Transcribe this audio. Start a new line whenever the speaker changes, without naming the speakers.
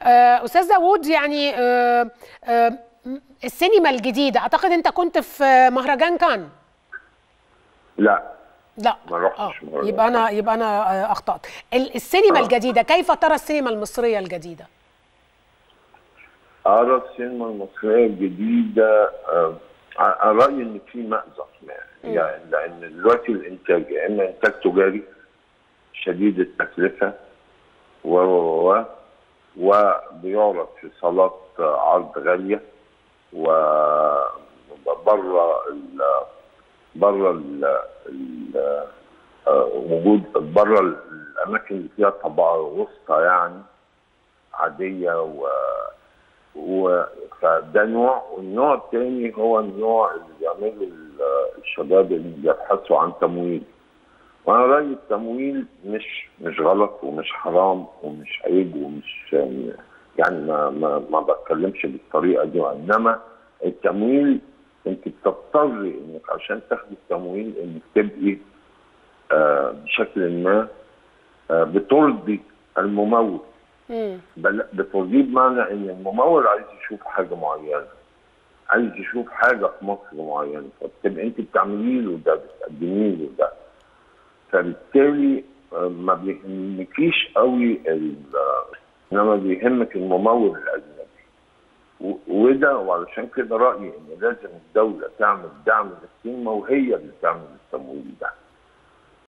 آه، استاذ داوود يعني آه، آه، السينما الجديده اعتقد انت كنت في مهرجان كان
لا
لا
ما رحتش مهرجان
يبقى انا يبقى انا آه، اخطات ال- السينما
آه.
الجديده كيف ترى السينما المصريه الجديده
ارى السينما المصريه الجديده آه، ع- رايي ان في مأزق يعني يعني لان دلوقتي الانتاج يا اما انتاج تجاري شديد التكلفه و و و وبيعرض في صالات عرض غاليه وبره ال بره ال ال- آه، وجود بره الاماكن اللي فيها طبقه وسطى يعني عاديه و و فده نوع والنوع الثاني هو النوع اللي بيعمله ال- الشباب اللي بيبحثوا عن تمويل وانا رايي التمويل مش مش غلط ومش حرام ومش عيب ومش يعني ما ما ما بتكلمش بالطريقه دي وانما التمويل انت بتضطري انك عشان تاخدي التمويل انك تبقي آه بشكل ما آه بترضي الممول
مم.
بل بترضيه بمعنى ان الممول عايز يشوف حاجه معينه عايز يشوف حاجه في مصر معينه فبتبقى انت بتعملي له ده بتقدمي له ده فبالتالي آه، ما بيهمكيش قوي ال- آه، انما بيهمك الممول الاجنبي و- وده وعلشان كده رايي ان لازم الدوله تعمل دعم للسينما وهي اللي تعمل التمويل ده